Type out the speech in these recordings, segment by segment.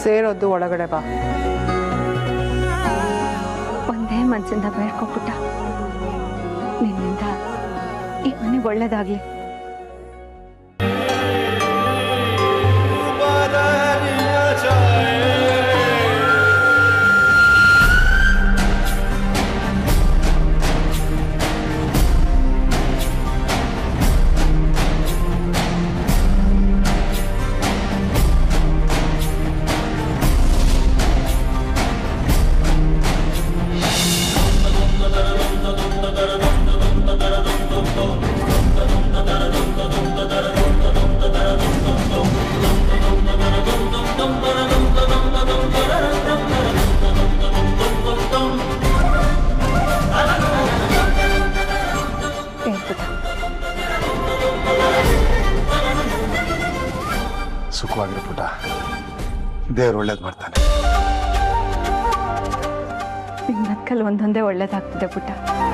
ಸೇರೋದು ಒಳಗಡೆ ಬಾ ಒಂದೇ ಮನಸ್ಸಿಂದ ಬೇಡ್ಕೊಬಿಟ್ಟ ನಿನ್ನಿಂದ ಈ ಮನೆಗೆ ಒಳ್ಳೇದಾಗ್ಲಿ ಹೇಳ್ಬಿಟ್ಟ ಸುಖವಾಗಿರು ಪುಟ ದೇವ್ರು ಒಳ್ಳೇದು ಮಾಡ್ತಾನೆ ನಿನ್ ಬದುಕಲ್ಲಿ ಒಂದೊಂದೇ ಒಳ್ಳೇದಾಗ್ತಿದೆ ಪುಟ್ಟ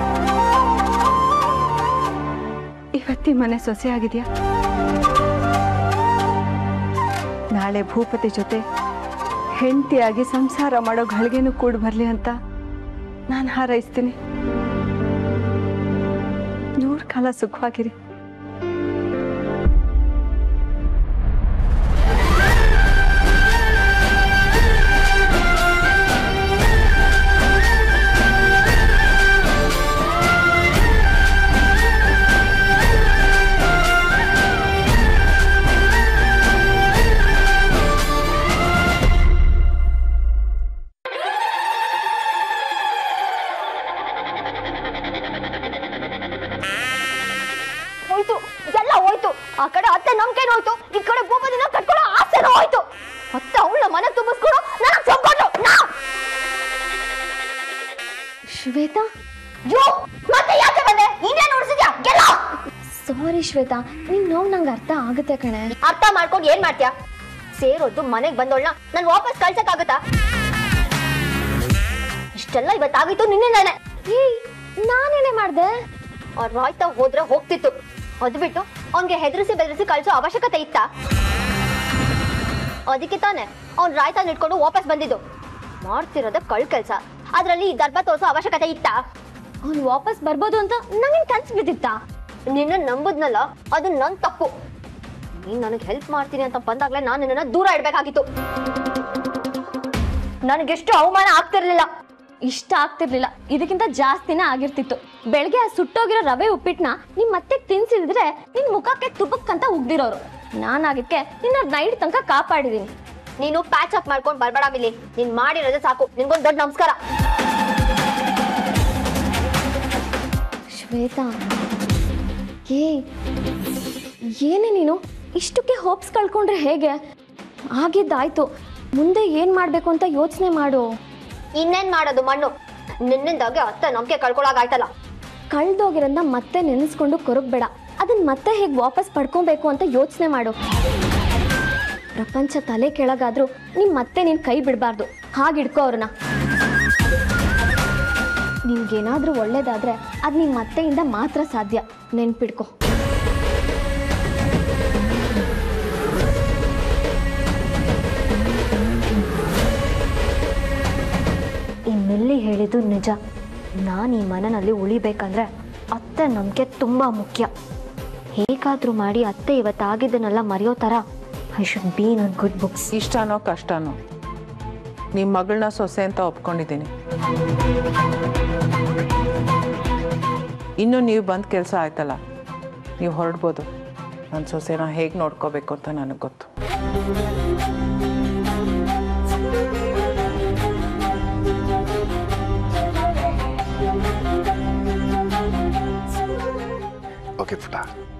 ಇವತ್ತಿ ಮನೆ ಸೊಸೆ ಆಗಿದ್ಯಾ ನಾಳೆ ಭೂಪತಿ ಜೊತೆ ಹೆಂಡತಿಯಾಗಿ ಸಂಸಾರ ಮಾಡೋ ಗಳಿಗೆನೂ ಕೂಡ ಬರ್ಲಿ ಅಂತ ನಾನು ಹಾರೈಸ್ತೀನಿ ನೂರು ಕಾಲ ಸುಖವಾಗಿರಿ ಹೋಯ್ತು ಎಲ್ಲ ಹೋಯ್ತು ಆ ಕಡೆ ಅತ್ತೆ ನಂಬಿಕೆನೂ ಹೋಯ್ತು ಈ ಕಡೆ ಭೂಪತಿನ ಕಟ್ಕೊಳ್ಳೋ ಆಸೆನೂ ಹೋಯ್ತು ಮತ್ತೆ ಅವಳ ಮನೆ ತುಂಬಿಸ್ಕೊಂಡು ನನಗೆ ಚೊಕ್ಕೊಟ್ಟು ನಾ ಶ್ವೇತಾ ಯೋ ಮತ್ತೆ ಯಾಕೆ ಬಂದೆ ಇನ್ನೇನು ಉಳಿಸಿದ್ಯಾ ಗೆಲ್ಲ ಸಾರಿ ಶ್ವೇತಾ ನಿನ್ ನೋವು ನಂಗೆ ಅರ್ಥ ಆಗುತ್ತೆ ಕಣೆ ಅರ್ಥ ಮಾಡ್ಕೊಂಡು ಏನ್ ಮಾಡ್ತೀಯಾ ಸೇರೋದು ಮನೆಗ್ ಬಂದೋಳ್ನ ನಾನು ವಾಪಸ್ ಕಳ್ಸಕ್ಕಾಗತ್ತಾ ಇಷ್ಟೆಲ್ಲ ಇವತ್ತಾಗಿತ್ತು ನಿನ್ನಿಂದಾನೆ ಏಯ್ ನಾನೇನೆ ಮಾಡ್ದೆ ಅವ್ರ ರಾಯ್ತಾ ಹೋದ್ರೆ ಹೋಗ್ತಿತ್ತು ಅದು ಬಿಟ್ಟು ಅವ್ನ್ಗೆ ಹೆದರಿಸಿ ಬೆದರಿಸಿ ಕಳ್ಸೋ ಅವಶ್ಯಕತೆ ಇತ್ತಾ ಅದಕ್ಕೆ ತಾನೆ ಅವ್ನ್ ರಾಯ್ತಾ ಇಟ್ಕೊಂಡು ವಾಪಸ್ ಬಂದಿದ್ದು ಮಾಡ್ತಿರೋದ ಕಳ್ ಕೆಲ್ಸ ಅದ್ರಲ್ಲಿ ಈ ದರ್ಭ ತೋರ್ಸೋ ಅವಶ್ಯಕತೆ ಇತ್ತಾ ಅವ್ನು ವಾಪಸ್ ಬರ್ಬೋದು ಅಂತ ನಂಗೇನ್ ಕನ್ಸ್ ಬಿದ್ದಿತ್ತಾ ನಿನ್ನ ನಂಬುದ್ನಲ್ಲ ಅದು ನನ್ ತಪ್ಪು ನೀನ್ ನನಗೆ ಹೆಲ್ಪ್ ಮಾಡ್ತೀನಿ ಅಂತ ಬಂದಾಗ್ಲೇ ನಾನು ನಿನ್ನ ದೂರ ಇಡ್ಬೇಕಾಗಿತ್ತು ನನಗೆಷ್ಟು ಅವಮಾನ ಆಗ್ತಿರ್ಲಿಲ್ಲ ಇಷ್ಟ ಆಗ್ತಿರ್ಲಿಲ್ಲ ಇದಕ್ಕಿಂತ ಜಾಸ್ತಿನೇ ಆಗಿರ್ತಿತ್ತು ಬೆಳಗ್ಗೆ ಆ ಸುಟ್ಟೋಗಿರೋ ರವೆ ಉಪ್ಪಿಟ್ನ ನಿಮ್ ಮತ್ತೆ ತಿನ್ಸಿದ್ರೆ ನಿನ್ ಮುಖಕ್ಕೆ ತುಬಕ್ಕಂತ ಉಗ್ದಿರೋರು ನಾನಾಗಿದ್ಕೆ ನಿನ್ನ ನೈಟ್ ತನಕ ಕಾಪಾಡಿದೀನಿ ನೀನು ಪ್ಯಾಚ್ ಅಪ್ ಮಾಡ್ಕೊಂಡು ಬರ್ಬೇಡ ಮಿಲಿ ನೀನ್ ಮಾಡಿರೋದೇ ಸಾಕು ನಿನ್ಗೊಂದು ದೊಡ್ಡ ನಮಸ್ಕಾರ ಶ್ವೇತಾ ಏ ಏನೇ ನೀನು ಇಷ್ಟಕ್ಕೆ ಹೋಪ್ಸ್ ಕಳ್ಕೊಂಡ್ರೆ ಹೇಗೆ ಆಗಿದ್ದಾಯ್ತು ಮುಂದೆ ಏನ್ ಮಾಡ್ಬೇಕು ಅಂತ ಯೋಚನೆ ಮಾಡು ಇನ್ನೇನ್ ಮಾಡೋದು ಮಣ್ಣು ನಿನ್ನಿಂದಾಗೆ ಅತ್ತೆ ನಂಬಿಕೆ ಕಳ್ಕೊಳಗಾಯ್ತಲ್ಲ ಕಳ್ದೋಗಿರೋದನ್ನ ಮತ್ತೆ ನೆನೆಸ್ಕೊಂಡು ಕೊರಗ್ಬೇಡ ಅದನ್ನ ಮತ್ತೆ ಹೇಗೆ ವಾಪಸ್ ಪಡ್ಕೊಬೇಕು ಅಂತ ಯೋಚನೆ ಮಾಡು ಪ್ರಪಂಚ ತಲೆ ಕೆಳಗಾದ್ರೂ ನೀನ್ ಮತ್ತೆ ನಿನ್ ಕೈ ಬಿಡಬಾರ್ದು ಹಾಗಿಡ್ಕೋ ಅವ್ರನ್ನ ನಿನ್ಗೇನಾದ್ರೂ ಒಳ್ಳೇದಾದ್ರೆ ಅದ್ ನಿನ್ ಮತ್ತೆಯಿಂದ ಮಾತ್ರ ಸಾಧ್ಯ ನೆನ್ಪಿಡ್ಕೊ ಈ ಮಿಲ್ಲಿ ಹೇಳಿದ್ದು ನಿಜ ನಾನು ಈ ಮನೆಯಲ್ಲಿ ಉಳಿಬೇಕಂದ್ರೆ ಅತ್ತೆ ನಂಬಿಕೆ ತುಂಬ ಮುಖ್ಯ ಹೇಗಾದರೂ ಮಾಡಿ ಅತ್ತೆ ಇವತ್ತಾಗಿದ್ದನ್ನೆಲ್ಲ ಮರೆಯೋ ಥರ I should be in good books ಇಷ್ಟನೋ ಕಷ್ಟನೋ ನಿಮ್ಮ ಮಗಳನ್ನ ಸೊಸೆ ಅಂತ ಒಪ್ಕೊಂಡಿದ್ದೀನಿ ಇನ್ನು ನೀವು ಬಂದ ಕೆಲಸ ಆಯ್ತಲ್ಲ ನೀವು ಹೊರಡ್ಬೋದು ನನ್ನ ಸೊಸೆನ ಹೇಗೆ ನೋಡ್ಕೋಬೇಕು ಅಂತ ನನಗೆ ಗೊತ್ತು ಓಕೆ ಪುಟ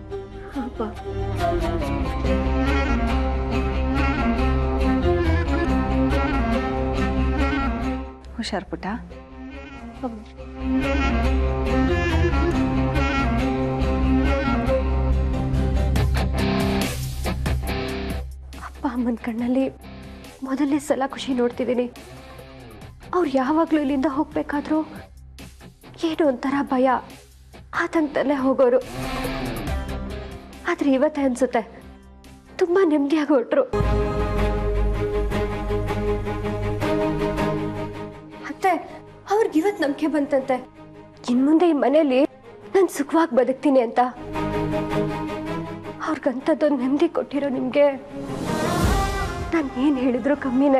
ಹುಷಾರ್ ಪುಟ್ಟ ಅಪ್ಪ ಅಮ್ಮನ ಕಣ್ಣಲ್ಲಿ ಮೊದಲನೇ ಸಲ ಖುಷಿ ನೋಡ್ತಿದ್ದೀನಿ ಅವ್ರು ಯಾವಾಗಲೂ ಇಲ್ಲಿಂದ ಹೋಗ್ಬೇಕಾದ್ರೂ ಏನೋ ಒಂಥರ ಭಯ ಆತಂಕದಲ್ಲೇ ಹೋಗೋರು ಆದರೆ ಇವತ್ತೇ ಅನ್ಸುತ್ತೆ ತುಂಬ ನೆಮ್ಮದಿಯಾಗಿ ಹೊರಟ್ರು ನನಗೆ ಇವತ್ತು ನಂಬಿಕೆ ಬಂತಂತೆ ಇನ್ ಮುಂದೆ ಈ ಮನೆಯಲ್ಲಿ ನಾನು ಸುಖವಾಗಿ ಬದುಕ್ತೀನಿ ಅಂತ ಅವ್ರಿಗಂಥದ್ದೊಂದು ನೆಮ್ಮದಿ ಕೊಟ್ಟಿರೋ ನಿಮಗೆ ನಾನು ಏನು ಹೇಳಿದ್ರು ಕಮ್ಮಿನೇ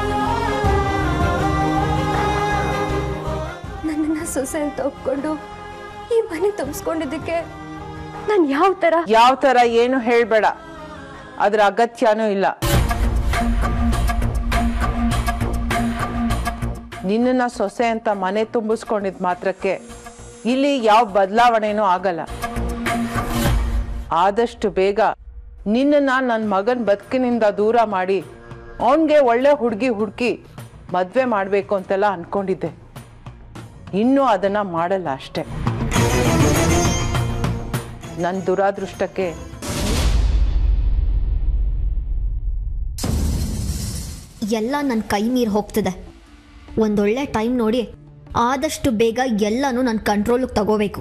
ನನ್ನನ್ನು ಸೊಸೆ ಅಂತ ಒಪ್ಕೊಂಡು ಈ ಮನೆ ತುಂಬಿಸ್ಕೊಂಡಿದ್ದಕ್ಕೆ ನಾನು ಯಾವ ಥರ ಯಾವ ಥರ ಏನು ಹೇಳಬೇಡ ಅದ್ರ ಅಗತ್ಯನೂ ಇಲ್ಲ ನಿನ್ನನ್ನ ಸೊಸೆ ಅಂತ ಮನೆ ತುಂಬಿಸ್ಕೊಂಡಿದ್ ಮಾತ್ರಕ್ಕೆ ಇಲ್ಲಿ ಯಾವ ಬದಲಾವಣೆನೂ ಆಗಲ್ಲ ಆದಷ್ಟು ಬೇಗ ನಿನ್ನನ್ನ ನನ್ನ ಮಗನ ಬದುಕಿನಿಂದ ದೂರ ಮಾಡಿ ಅವನಿಗೆ ಒಳ್ಳೆ ಹುಡುಗಿ ಹುಡುಕಿ ಮದುವೆ ಮಾಡಬೇಕು ಅಂತೆಲ್ಲ ಅನ್ಕೊಂಡಿದ್ದೆ ಇನ್ನೂ ಅದನ್ನ ಮಾಡಲ್ಲ ಅಷ್ಟೆ ನನ್ನ ದುರಾದೃಷ್ಟಕ್ಕೆ ಎಲ್ಲ ನನ್ನ ಕೈ ಮೀರಿ ಹೋಗ್ತಿದೆ ಒಂದೊಳ್ಳೆ ಟೈಮ್ ನೋಡಿ ಆದಷ್ಟು ಬೇಗ ಎಲ್ಲನೂ ನನ್ನ ಕಂಟ್ರೋಲಿಗೆ ತಗೋಬೇಕು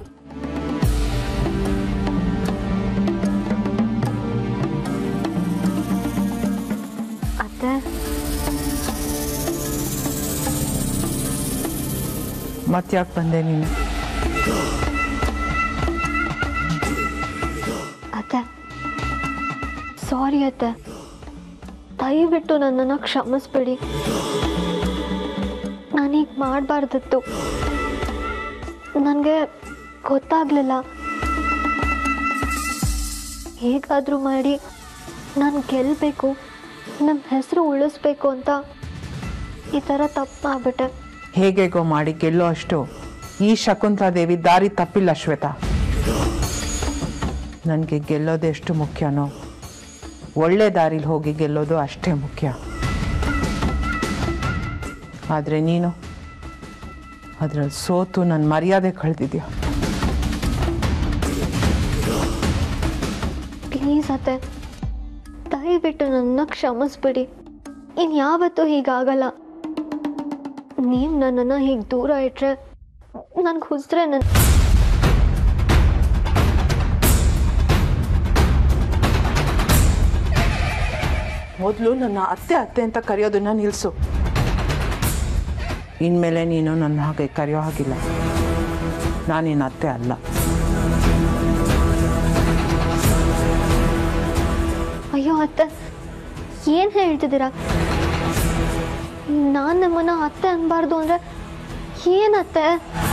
ಅತ್ತೆ ಮತ್ಯಾಕೆ ಬಂದೆ ನೀನು ಅತ್ತೆ ಸಾರಿ ಅತ್ತೆ ದಯವಿಟ್ಟು ನನ್ನನ್ನು ಕ್ಷಮಿಸ್ಬಿಡಿ ನಾನೀಗ ಮಾಡಬಾರ್ದಿತ್ತು ನನಗೆ ಗೊತ್ತಾಗಲಿಲ್ಲ ಹೇಗಾದರೂ ಮಾಡಿ ನಾನು ಗೆಲ್ಲಬೇಕು ನಮ್ಮ ಹೆಸರು ಉಳಿಸ್ಬೇಕು ಅಂತ ಈ ಥರ ತಪ್ಪು ಮಾಡಿಬಿಟ್ಟೆ ಹೇಗೆಗೋ ಮಾಡಿ ಗೆಲ್ಲೋ ಅಷ್ಟು ಈ ಶಕುಂತಲಾದೇವಿ ದಾರಿ ತಪ್ಪಿಲ್ಲ ಶ್ವೇತಾ ನನಗೆ ಗೆಲ್ಲೋದು ಎಷ್ಟು ಮುಖ್ಯನೋ ಒಳ್ಳೆ ದಾರಿಲಿ ಹೋಗಿ ಗೆಲ್ಲೋದು ಅಷ್ಟೇ ಮುಖ್ಯ ಆದರೆ ನೀನು ಅದರಲ್ಲಿ ಸೋತು ನನ್ನ ಮರ್ಯಾದೆ ಕಳೆದಿದ್ಯಾ ಪ್ಲೀಸ್ ಅತ್ತೆ ದಯವಿಟ್ಟು ನನ್ನ ಕ್ಷಮಿಸ್ಬಿಡಿ ಇನ್ಯಾವತ್ತೂ ಹೀಗಾಗಲ್ಲ ನೀವು ನನ್ನನ್ನು ಹೀಗೆ ದೂರ ಇಟ್ಟರೆ ನನಗೆ ಹುಸಿದ್ರೆ ನನ್ನ ಮೊದಲು ನನ್ನ ಅತ್ತೆ ಅತ್ತೆ ಅಂತ ಕರೆಯೋದನ್ನ ನಿಲ್ಲಿಸು ಇನ್ಮೇಲೆ ನೀನು ನನ್ನ ಹಾಗೆ ಕರೆಯೋ ಹಾಗಿಲ್ಲ ನಾನಿನ್ನ ಅತ್ತೆ ಅಲ್ಲ ಅಯ್ಯೋ ಅತ್ತೆ ಏನು ಹೇಳ್ತಿದ್ದೀರಾ ನಾನು ನಮ್ಮನ್ನ ಅತ್ತೆ ಅನ್ಬಾರ್ದು ಅಂದರೆ ಏನತ್ತೆ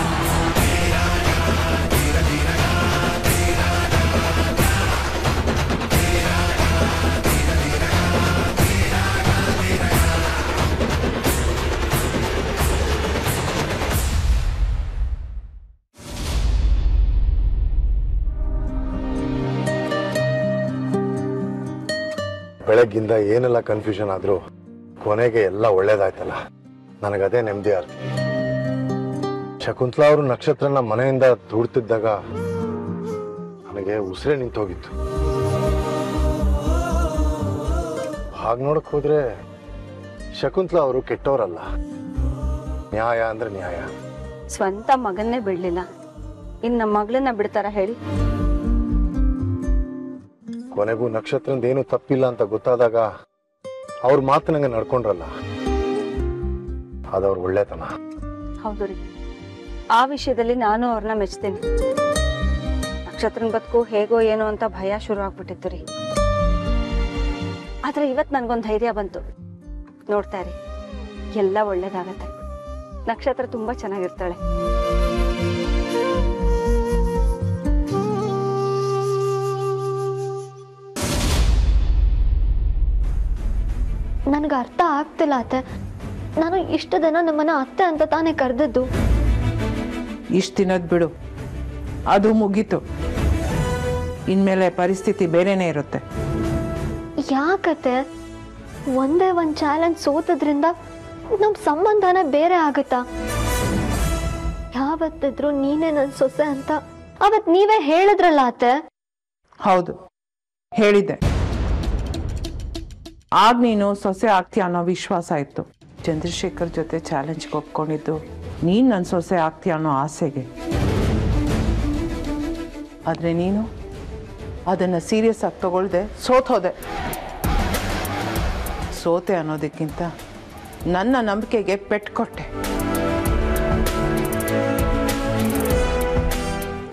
ಬೆಳಗ್ಗಿಂದ ಏನೆಲ್ಲ ಕನ್ಫ್ಯೂಷನ್ ಆದ್ರೂ ಕೊನೆಗೆ ಎಲ್ಲ ಒಳ್ಳೇದಾಯ್ತಲ್ಲ ನನಗದೇ ನೆಮ್ಮದಿ ಅರ್ಥ ಶಕುಂತಲಾ ಅವರು ನಕ್ಷತ್ರನ ಮನೆಯಿಂದ ದೂಡ್ತಿದ್ದಾಗ ನನಗೆ ಉಸಿರೇ ನಿಂತೋಗಿತ್ತು ಹಾಗೆ ನೋಡಕ್ ಹೋದ್ರೆ ಶಕುಂತಲಾ ಅವರು ಕೆಟ್ಟವರಲ್ಲ ನ್ಯಾಯ ಅಂದ್ರೆ ನ್ಯಾಯ ಸ್ವಂತ ಮಗನ್ನೇ ಬಿಡ್ಲಿಲ್ಲ ಇನ್ ನಮ್ಮ ಮಗಳನ್ನ ಬಿಡ್ತಾರ ಹೇಳಿ ಕೊನೆಗೂ ನಕ್ಷತ್ರದ ಏನು ತಪ್ಪಿಲ್ಲ ಅಂತ ಗೊತ್ತಾದಾಗ ಅವ್ರ ಮಾತು ನಂಗೆ ನಡ್ಕೊಂಡ್ರಲ್ಲ ಅದವ್ರ ಒಳ್ಳೆತನ ಹೌದು ರೀ ಆ ವಿಷಯದಲ್ಲಿ ನಾನು ಅವ್ರನ್ನ ಮೆಚ್ತೀನಿ ನಕ್ಷತ್ರನ ಬದುಕು ಹೇಗೋ ಏನೋ ಅಂತ ಭಯ ಶುರು ಆಗ್ಬಿಟ್ಟಿತ್ತು ರೀ ಆದ್ರೆ ಇವತ್ ನನ್ಗೊಂದ್ ಧೈರ್ಯ ಬಂತು ನೋಡ್ತಾ ಇರಿ ಎಲ್ಲ ಒಳ್ಳೇದಾಗತ್ತೆ ನಕ್ಷತ್ರ ತುಂಬಾ ಚೆನ್ನಾಗಿರ್ತಾಳೆ ನನಗೆ ಅರ್ಥ ಆಗ್ತಿಲ್ಲ ಅತ್ತೆ ನಾನು ಇಷ್ಟು ದಿನ ನಮ್ಮನ್ನ ಅತ್ತೆ ಅಂತ ತಾನೇ ಕರೆದದ್ದು ಇಷ್ಟು ದಿನದ ಬಿಡು ಅದು ಮುಗೀತು ಇನ್ಮೇಲೆ ಪರಿಸ್ಥಿತಿ ಬೇರೆನೇ ಇರುತ್ತೆ ಯಾಕತ್ತೆ ಒಂದೇ ಒಂದು ಚಾಲೆಂಜ್ ಸೋತದ್ರಿಂದ ನಮ್ಮ ಸಂಬಂಧನೇ ಬೇರೆ ಆಗುತ್ತಾ ಯಾವತ್ತಿದ್ರು ನೀನೇ ನನ್ನ ಸೊಸೆ ಅಂತ ಅವತ್ ನೀವೇ ಹೇಳಿದ್ರಲ್ಲ ಅತ್ತೆ ಹೌದು ಹೇಳಿದ್ದೆ ಆಗ ನೀನು ಸೊಸೆ ಆಗ್ತೀಯ ಅನ್ನೋ ವಿಶ್ವಾಸ ಇತ್ತು ಚಂದ್ರಶೇಖರ್ ಜೊತೆ ಚಾಲೆಂಜ್ಗೆ ಒಪ್ಕೊಂಡಿದ್ದು ನೀನು ನನ್ನ ಸೊಸೆ ಆಗ್ತೀಯ ಅನ್ನೋ ಆಸೆಗೆ ಆದರೆ ನೀನು ಅದನ್ನು ಸೀರಿಯಸ್ ಆಗಿ ತಗೊಳ್ದೆ ಸೋತೋದೆ ಸೋತೆ ಅನ್ನೋದಕ್ಕಿಂತ ನನ್ನ ನಂಬಿಕೆಗೆ ಪೆಟ್ಟು ಕೊಟ್ಟೆ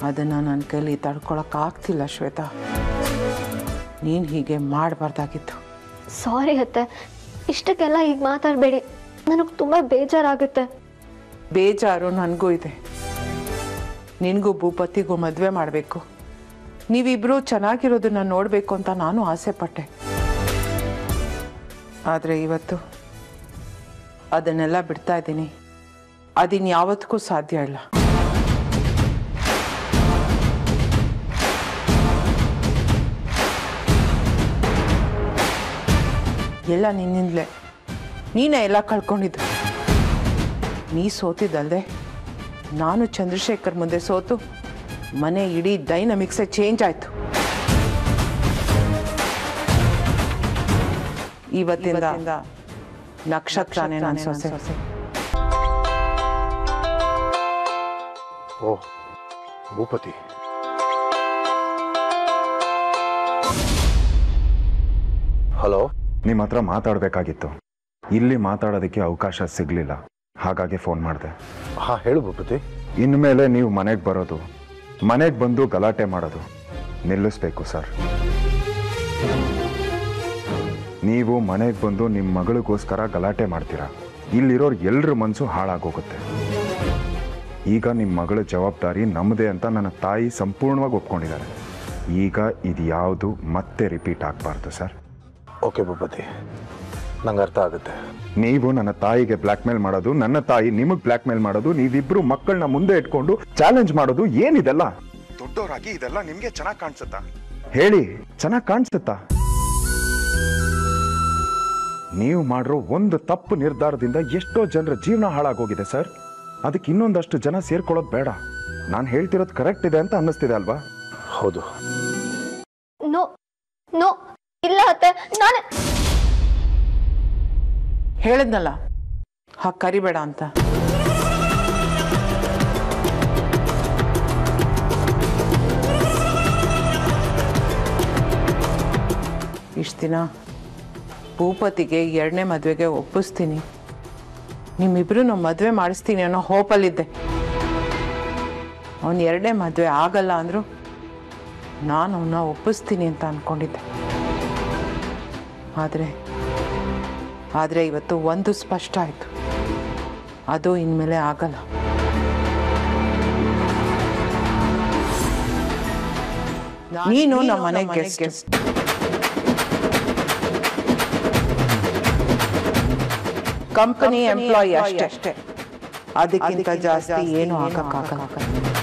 ಅದನ್ನು ನನ್ನ ಕೈಲಿ ತಡ್ಕೊಳಕ್ಕಾಗ್ತಿಲ್ಲ ಶ್ವೇತಾ ನೀನು ಹೀಗೆ ಮಾಡಬಾರ್ದಾಗಿತ್ತು ಸಾರಿ ಅತ್ತೆ ಇಷ್ಟಕ್ಕೆಲ್ಲ ಈಗ ಮಾತಾಡಬೇಡಿ ನನಗೆ ತುಂಬ ಬೇಜಾರಾಗುತ್ತೆ ಬೇಜಾರು ನನಗೂ ಇದೆ ನಿನಗೂ ಭೂಪತಿಗೂ ಮದುವೆ ಮಾಡಬೇಕು ನೀವಿಬ್ಬರೂ ಚೆನ್ನಾಗಿರೋದನ್ನ ನೋಡಬೇಕು ಅಂತ ನಾನು ಆಸೆ ಪಟ್ಟೆ ಆದರೆ ಇವತ್ತು ಅದನ್ನೆಲ್ಲ ಬಿಡ್ತಾ ಇದ್ದೀನಿ ಅದಿನ್ ಯಾವತ್ತಿಗೂ ಸಾಧ್ಯ ಇಲ್ಲ ಎಲ್ಲ ನಿನ್ನಿಂದಲೇ ನೀನೇ ಎಲ್ಲ ಕಳ್ಕೊಂಡಿದ್ದು ನೀ ಸೋತಿದ್ದಲ್ದೆ ನಾನು ಚಂದ್ರಶೇಖರ್ ಮುಂದೆ ಸೋತು ಮನೆ ಇಡೀ ಡೈನಮಿಕ್ಸೇ ಚೇಂಜ್ ಆಯ್ತು ಇವತ್ತಿಂದ ನಕ್ಷತ್ರನೇ ನನ್ನ ಸೊಸೆ ಓ ಭೂಪತಿ ಹಲೋ ನಿಮ್ಮ ಹತ್ರ ಮಾತಾಡಬೇಕಾಗಿತ್ತು ಇಲ್ಲಿ ಮಾತಾಡೋದಕ್ಕೆ ಅವಕಾಶ ಸಿಗಲಿಲ್ಲ ಹಾಗಾಗಿ ಫೋನ್ ಮಾಡಿದೆ ಹಾ ಹೇಳು ಭೂಪತಿ ಇನ್ಮೇಲೆ ನೀವು ಮನೆಗೆ ಬರೋದು ಮನೆಗೆ ಬಂದು ಗಲಾಟೆ ಮಾಡೋದು ನಿಲ್ಲಿಸ್ಬೇಕು ಸರ್ ನೀವು ಮನೆಗೆ ಬಂದು ನಿಮ್ಮ ಮಗಳಿಗೋಸ್ಕರ ಗಲಾಟೆ ಮಾಡ್ತೀರಾ ಇಲ್ಲಿರೋರು ಎಲ್ಲರ ಮನಸ್ಸು ಹಾಳಾಗೋಗುತ್ತೆ ಈಗ ನಿಮ್ಮ ಮಗಳ ಜವಾಬ್ದಾರಿ ನಮ್ಮದೇ ಅಂತ ನನ್ನ ತಾಯಿ ಸಂಪೂರ್ಣವಾಗಿ ಒಪ್ಕೊಂಡಿದ್ದಾರೆ ಈಗ ಇದು ಯಾವುದು ಮತ್ತೆ ರಿಪೀಟ್ ಆಗಬಾರ್ದು ಸರ್ ಓಕೆ ಭೂಪತಿ ನಂಗೆ ಅರ್ಥ ಆಗುತ್ತೆ ನೀವು ನನ್ನ ತಾಯಿಗೆ ಬ್ಲ್ಯಾಕ್ ಮೇಲ್ ಮಾಡೋದು ನನ್ನ ತಾಯಿ ನಿಮಗೆ ಬ್ಲ್ಯಾಕ್ ಮೇಲ್ ಮಾಡೋದು ನೀವಿಬ್ರು ಮಕ್ಕಳನ್ನ ಮುಂದೆ ಇಟ್ಕೊಂಡು ಚಾಲೆಂಜ್ ಮಾಡೋದು ಏನಿದೆಲ್ಲ ದೊಡ್ಡವರಾಗಿ ಇದೆಲ್ಲ ನಿಮ್ಗೆ ಚೆನ್ನಾಗಿ ಕಾಣಿಸುತ್ತಾ ಹೇಳಿ ಚೆನ್ನಾಗಿ ಕಾಣಿಸುತ್ತಾ ನೀವು ಮಾಡಿರೋ ಒಂದು ತಪ್ಪು ನಿರ್ಧಾರದಿಂದ ಎಷ್ಟೋ ಜನರ ಜೀವನ ಹಾಳಾಗೋಗಿದೆ ಸರ್ ಅದಕ್ಕೆ ಇನ್ನೊಂದಷ್ಟು ಜನ ಸೇರ್ಕೊಳ್ಳೋದು ಬೇಡ ನಾನು ಹೇಳ್ತಿರೋದು ಕರೆಕ್ಟ್ ಇದೆ ಅಂತ ಅನ್ನಿಸ್ತಿದೆ ಅಲ್ವಾ ಹೌದು ನೋ ನೋ ಇಲ್ಲ ಅತ್ತೆ ನಾನೇ ಹೇಳಿದ್ನಲ್ಲ ಹಾಗೆ ಕರಿಬೇಡ ಅಂತ ಇಷ್ಟು ದಿನ ಭೂಪತಿಗೆ ಎರಡನೇ ಮದುವೆಗೆ ಒಪ್ಪಿಸ್ತೀನಿ ನಿಮ್ಮಿಬ್ರು ನಾವು ಮದುವೆ ಮಾಡಿಸ್ತೀನಿ ಅನ್ನೋ ಹೋಪಲ್ಲಿದ್ದೆ ಅವನು ಎರಡನೇ ಮದುವೆ ಆಗಲ್ಲ ಅಂದರು ನಾನು ಅವನ್ನ ಒಪ್ಪಿಸ್ತೀನಿ ಅಂತ ಅಂದ್ಕೊಂಡಿದ್ದೆ ಆದರೆ ಆದರೆ ಇವತ್ತು ಒಂದು ಸ್ಪಷ್ಟ ಆಯಿತು ಅದು ಇನ್ಮೇಲೆ ಆಗಲ್ಲ ನೀನು ನಮ್ಮ ಮನೆಗೆ ಗೆಸ್ಟ್ ಕಂಪನಿ ಎಂಪ್ಲಾಯಿ ಅಷ್ಟೇ ಅದಕ್ಕಿಂತ ಜಾಸ್ತಿ ಏನು ಆಗಕ್ಕಾಗಲ್ಲ